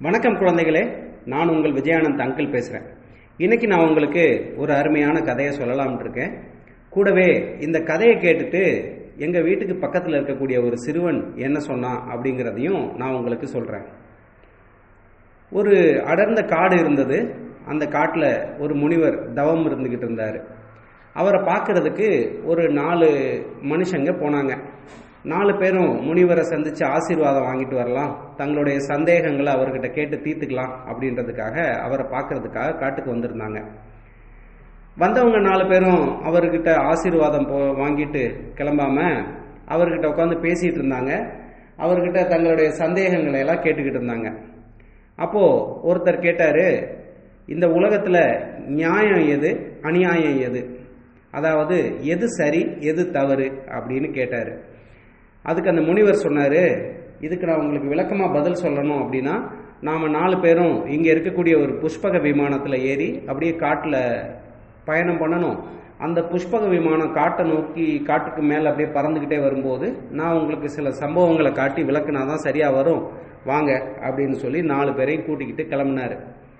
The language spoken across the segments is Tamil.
வணக்கம் குழந்தைகளே நான் உங்கள் விஜயானந்த் அங்கிள் பேசுகிறேன் இன்னைக்கு நான் உங்களுக்கு ஒரு அருமையான கதையை சொல்லலாம்னு இருக்கேன் கூடவே இந்த கதையை கேட்டுட்டு எங்கள் வீட்டுக்கு பக்கத்தில் இருக்கக்கூடிய ஒரு சிறுவன் என்ன சொன்னான் அப்படிங்கிறதையும் நான் உங்களுக்கு சொல்கிறேன் ஒரு அடர்ந்த காடு இருந்தது அந்த காட்டில் ஒரு முனிவர் தவம் இருந்துக்கிட்டு இருந்தார் அவரை பார்க்கறதுக்கு ஒரு நாலு மனுஷங்க போனாங்க நாலு பேரும் முனிவரை சந்திச்சு ஆசீர்வாதம் வாங்கிட்டு வரலாம் தங்களுடைய சந்தேகங்களை அவர்கிட்ட கேட்டு தீர்த்துக்கலாம் அப்படின்றதுக்காக அவரை பார்க்கறதுக்காக காட்டுக்கு வந்திருந்தாங்க வந்தவங்க நாலு பேரும் அவர்கிட்ட ஆசீர்வாதம் போ வாங்கிட்டு கிளம்பாம அவர்கிட்ட உட்காந்து பேசிட்டு இருந்தாங்க அவர்கிட்ட தங்களுடைய சந்தேகங்களை எல்லாம் கேட்டுக்கிட்டு இருந்தாங்க அப்போ ஒருத்தர் கேட்டாரு இந்த உலகத்துல நியாயம் எது அநியாயம் எது அதாவது எது சரி எது தவறு அப்படின்னு கேட்டாரு அதுக்கு அந்த முனிவர் சொன்னாரு இதுக்கு நான் உங்களுக்கு விளக்கமா பதில் சொல்லணும் அப்படின்னா நாம நாலு பேரும் இங்க இருக்கக்கூடிய ஒரு புஷ்பக விமானத்துல ஏறி அப்படியே காட்டுல பயணம் பண்ணணும் அந்த புஷ்பக விமானம் காட்டை நோக்கி காட்டுக்கு மேல அப்படியே பறந்துகிட்டே வரும்போது நான் உங்களுக்கு சில சம்பவங்களை காட்டி விளக்குனாதான் சரியா வரும் வாங்க அப்படின்னு சொல்லி நாலு பேரையும் கூட்டிக்கிட்டு கிளம்புனாரு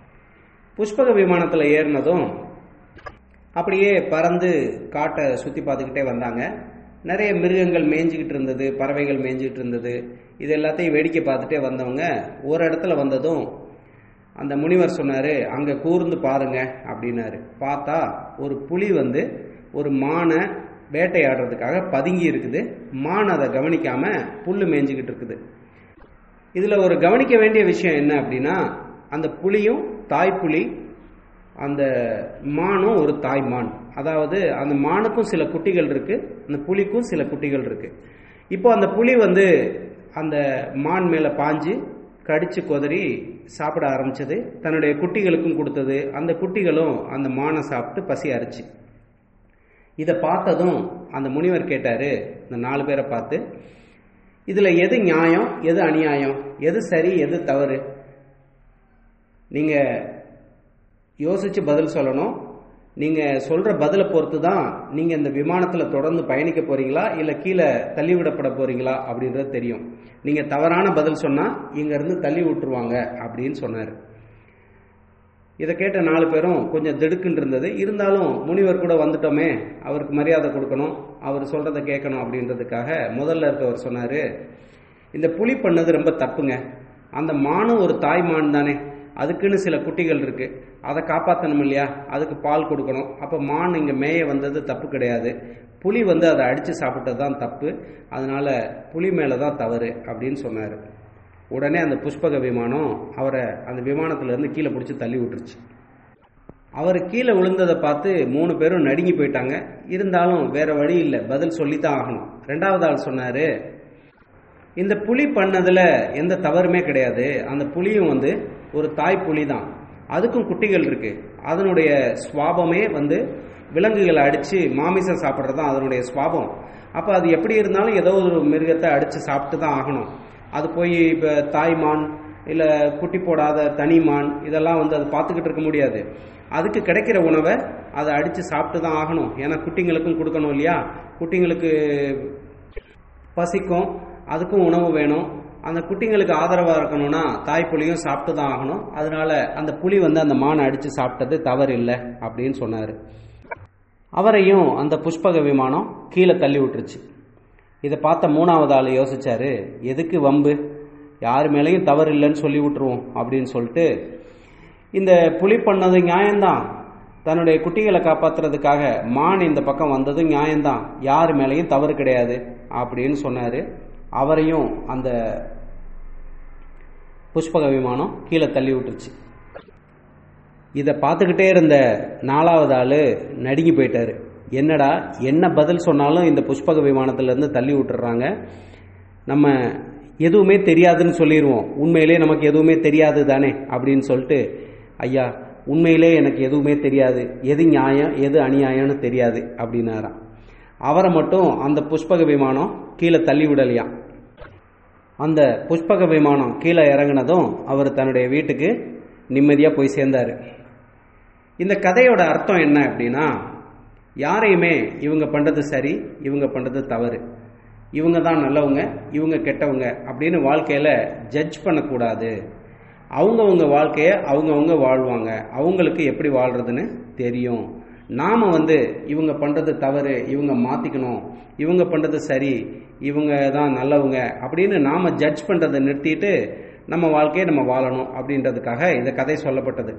புஷ்பக விமானத்துல ஏறினதும் அப்படியே பறந்து காட்டை சுத்தி பார்த்துக்கிட்டே வந்தாங்க நிறைய மிருகங்கள் மேய்ஞ்சிக்கிட்டு இருந்தது பறவைகள் மேய்ஞ்சிக்கிட்டு இருந்தது இது எல்லாத்தையும் வேடிக்கை பார்த்துட்டே வந்தவங்க ஒரு இடத்துல வந்ததும் அந்த முனிவர் சொன்னாரு அங்க கூர்ந்து பாருங்க அப்படின்னாரு பார்த்தா ஒரு புலி வந்து ஒரு மானை வேட்டையாடுறதுக்காக பதுங்கி இருக்குது மான் அதை கவனிக்காம புல்லு மேய்ஞ்சிக்கிட்டு இருக்குது இதுல ஒரு கவனிக்க வேண்டிய விஷயம் என்ன அப்படின்னா அந்த புலியும் தாய் புலி அந்த மானும் ஒரு தாய் மான் அதாவது அந்த மானுக்கும் சில குட்டிகள் இருக்கு அந்த புலிக்கும் சில குட்டிகள் இருக்கு இப்போ அந்த புலி வந்து அந்த மான் மேல பாஞ்சு கடிச்சு கொதறி சாப்பிட ஆரம்பிச்சது தன்னுடைய குட்டிகளுக்கும் கொடுத்தது அந்த குட்டிகளும் அந்த மானை சாப்பிட்டு பசி அரிச்சு இதை பார்த்ததும் அந்த முனிவர் கேட்டாரு இந்த நாலு பேரை பார்த்து இதுல எது நியாயம் எது அநியாயம் எது சரி எது தவறு நீங்க யோசிச்சு பதில் சொல்லணும் நீங்க சொல்ற பதிலை பொறுத்து தான் நீங்க இந்த விமானத்துல தொடர்ந்து பயணிக்க போறீங்களா இல்ல கீழே தள்ளி விடப்பட போறீங்களா அப்படின்றது தெரியும் நீங்க தவறான பதில் சொன்னா இங்க இருந்து தள்ளி விட்டுருவாங்க அப்படின்னு சொன்னாரு இதை கேட்ட நாலு பேரும் கொஞ்சம் திடுக்குன்னு இருந்தது இருந்தாலும் முனிவர் கூட வந்துட்டோமே அவருக்கு மரியாதை கொடுக்கணும் அவர் சொல்றதை கேட்கணும் அப்படின்றதுக்காக முதல்ல இருக்கவர் சொன்னாரு இந்த புலி பண்ணது ரொம்ப தப்புங்க அந்த மானும் ஒரு தாய் மான் தானே அதுக்குன்னு சில குட்டிகள் இருக்கு அதை காப்பாற்றணும் இல்லையா அதுக்கு பால் கொடுக்கணும் அப்போ மான் இங்கே மேய வந்தது தப்பு கிடையாது புலி வந்து அதை அடித்து சாப்பிட்டது தான் தப்பு அதனால புலி மேலே தான் தவறு அப்படின்னு சொன்னார் உடனே அந்த புஷ்பக விமானம் அவரை அந்த விமானத்திலேருந்து கீழே பிடிச்சி தள்ளி விட்டுருச்சு அவர் கீழே விழுந்ததை பார்த்து மூணு பேரும் நடுங்கி போயிட்டாங்க இருந்தாலும் வேற வழி இல்லை பதில் சொல்லித்தான் ஆகணும் ரெண்டாவது ஆள் சொன்னாரு இந்த புலி பண்ணதுல எந்த தவறுமே கிடையாது அந்த புலியும் வந்து ஒரு தாய் புலி தான் அதுக்கும் குட்டிகள் இருக்கு அதனுடைய சுவாபமே வந்து விலங்குகளை அடிச்சு மாமிசம் சாப்பிட்றது தான் அதனுடைய சுவாபம் அப்போ அது எப்படி இருந்தாலும் ஏதோ ஒரு மிருகத்தை அடிச்சு சாப்பிட்டு தான் ஆகணும் அது போய் இப்போ தாய் மான் இல்லை குட்டி போடாத தனி மான் இதெல்லாம் வந்து அது பார்த்துக்கிட்டு இருக்க முடியாது அதுக்கு கிடைக்கிற உணவை அதை அடித்து சாப்பிட்டு தான் ஆகணும் ஏன்னா குட்டிங்களுக்கும் கொடுக்கணும் இல்லையா குட்டிங்களுக்கு பசிக்கும் அதுக்கும் உணவு வேணும் அந்த குட்டிங்களுக்கு ஆதரவாக இருக்கணும்னா தாய் புலியும் சாப்பிட்டு தான் ஆகணும் அதனால அந்த புலி வந்து அந்த மானை அடித்து சாப்பிட்டது தவறு இல்லை அப்படின்னு சொன்னார் அவரையும் அந்த புஷ்பக விமானம் கீழே தள்ளி விட்டுருச்சு இதை பார்த்த மூணாவது ஆள் யோசிச்சாரு எதுக்கு வம்பு யார் மேலேயும் தவறு இல்லைன்னு சொல்லி விட்டுருவோம் அப்படின்னு சொல்லிட்டு இந்த புலி பண்ணது நியாயம்தான் தன்னுடைய குட்டிகளை காப்பாத்துறதுக்காக மான் இந்த பக்கம் வந்தது நியாயம்தான் யார் மேலேயும் தவறு கிடையாது அப்படின்னு சொன்னாரு அவரையும் அந்த புஷ்பக விமானம் கீழே தள்ளி விட்டுருச்சு இதை பார்த்துக்கிட்டே இருந்த நாலாவது ஆள் நடுங்கி போயிட்டாரு என்னடா என்ன பதில் சொன்னாலும் இந்த புஷ்பக விமானத்திலேருந்து தள்ளி விட்டுறாங்க நம்ம எதுவுமே தெரியாதுன்னு சொல்லிடுவோம் உண்மையிலே நமக்கு எதுவுமே தெரியாது தானே அப்படின்னு சொல்லிட்டு ஐயா உண்மையிலே எனக்கு எதுவுமே தெரியாது எது நியாயம் எது அநியாயம்னு தெரியாது அப்படின்னாராம் அவரை மட்டும் அந்த புஷ்பக விமானம் கீழே தள்ளி விடலையாம் அந்த புஷ்பக விமானம் கீழே இறங்கினதும் அவர் தன்னுடைய வீட்டுக்கு நிம்மதியாக போய் சேர்ந்தார் இந்த கதையோட அர்த்தம் என்ன அப்படின்னா யாரையுமே இவங்க பண்ணுறது சரி இவங்க பண்ணுறது தவறு இவங்க தான் நல்லவங்க இவங்க கெட்டவங்க அப்படின்னு வாழ்க்கையில் ஜட்ஜ் பண்ணக்கூடாது அவங்கவுங்க வாழ்க்கையை அவங்கவுங்க வாழ்வாங்க அவங்களுக்கு எப்படி வாழ்றதுன்னு தெரியும் நாம வந்து இவங்க பண்றது தவறு இவங்க மாத்திக்கணும் இவங்க பண்றது சரி இவங்க தான் நல்லவங்க அப்படின்னு நாம ஜட்ஜ் பண்றதை நிறுத்திட்டு நம்ம வாழ்க்கையை நம்ம வாழணும் அப்படின்றதுக்காக இந்த கதை சொல்லப்பட்டது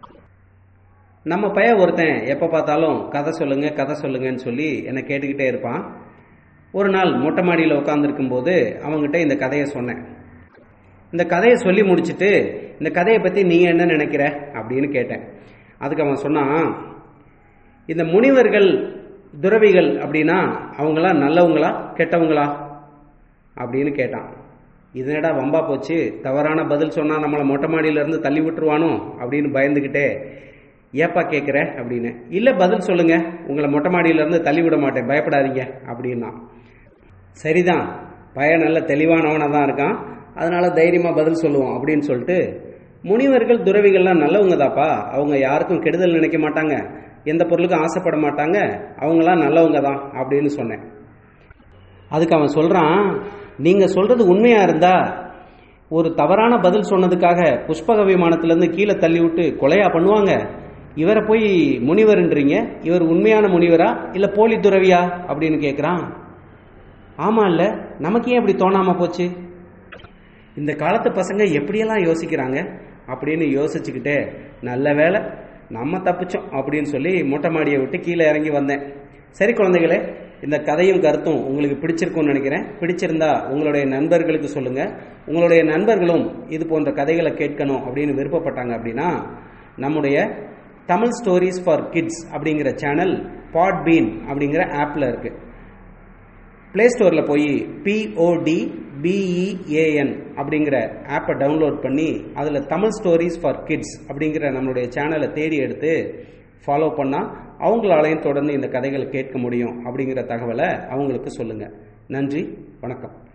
நம்ம பையன் ஒருத்தன் எப்போ பார்த்தாலும் கதை சொல்லுங்க கதை சொல்லுங்கன்னு சொல்லி என்னை கேட்டுக்கிட்டே இருப்பான் ஒரு நாள் மொட்டை மாடியில் உட்காந்துருக்கும் போது அவங்ககிட்ட இந்த கதையை சொன்னேன் இந்த கதையை சொல்லி முடிச்சுட்டு இந்த கதையை பற்றி நீ என்ன நினைக்கிற அப்படின்னு கேட்டேன் அதுக்கு அவன் சொன்னான் இந்த முனிவர்கள் துறவிகள் அப்படின்னா அவங்களாம் நல்லவங்களா கெட்டவங்களா அப்படின்னு கேட்டான் இதனடா வம்பா போச்சு தவறான பதில் சொன்னா நம்மளை மொட்டை மாடியில இருந்து தள்ளி விட்டுருவானோ அப்படின்னு பயந்துக்கிட்டே ஏப்பா கேட்குற அப்படின்னு இல்லை பதில் சொல்லுங்க உங்களை மொட்டை மாடியில இருந்து தள்ளி விட மாட்டேன் பயப்படாதீங்க அப்படின்னா சரிதான் பையன் நல்ல தெளிவானவனா தான் இருக்கான் அதனால தைரியமா பதில் சொல்லுவோம் அப்படின்னு சொல்லிட்டு முனிவர்கள் துறவிகள்லாம் நல்லவங்க தாப்பா அவங்க யாருக்கும் கெடுதல் நினைக்க மாட்டாங்க எந்த பொருளுக்கும் ஆசைப்பட மாட்டாங்க அவங்களாம் நல்லவங்க தான் அப்படின்னு சொன்னேன் அதுக்கு அவன் சொல்றான் நீங்க சொல்றது உண்மையா இருந்தா ஒரு தவறான பதில் சொன்னதுக்காக புஷ்பக விமானத்திலிருந்து கீழே தள்ளி விட்டு கொலையா பண்ணுவாங்க இவரை போய் முனிவர்ன்றீங்க இவர் உண்மையான முனிவரா இல்ல போலி துறவியா அப்படின்னு கேட்குறான் ஆமா இல்ல நமக்கு ஏன் இப்படி தோணாம போச்சு இந்த காலத்து பசங்க எப்படியெல்லாம் யோசிக்கிறாங்க அப்படின்னு யோசிச்சுக்கிட்டே நல்ல வேலை நம்ம தப்பிச்சோம் அப்படின்னு சொல்லி மொட்டை மாடியை விட்டு கீழே இறங்கி வந்தேன் சரி குழந்தைகளே இந்த கதையும் கருத்தும் உங்களுக்கு பிடிச்சிருக்கும்னு நினைக்கிறேன் பிடிச்சிருந்தா உங்களுடைய நண்பர்களுக்கு சொல்லுங்க உங்களுடைய நண்பர்களும் இது போன்ற கதைகளை கேட்கணும் அப்படின்னு விருப்பப்பட்டாங்க அப்படின்னா நம்முடைய தமிழ் ஸ்டோரிஸ் ஃபார் கிட்ஸ் அப்படிங்கிற சேனல் பாட்பீன் அப்படிங்கிற ஆப்பில் இருக்கு பிளே ஸ்டோரில் போய் பிஓடி பிஇஏஎன் அப்படிங்கிற ஆப்பை டவுன்லோட் பண்ணி அதில் தமிழ் ஸ்டோரிஸ் ஃபார் கிட்ஸ் அப்படிங்கிற நம்மளுடைய சேனலை தேடி எடுத்து ஃபாலோ பண்ணால் அவங்களாலையும் தொடர்ந்து இந்த கதைகளை கேட்க முடியும் அப்படிங்கிற தகவலை அவங்களுக்கு சொல்லுங்கள் நன்றி வணக்கம்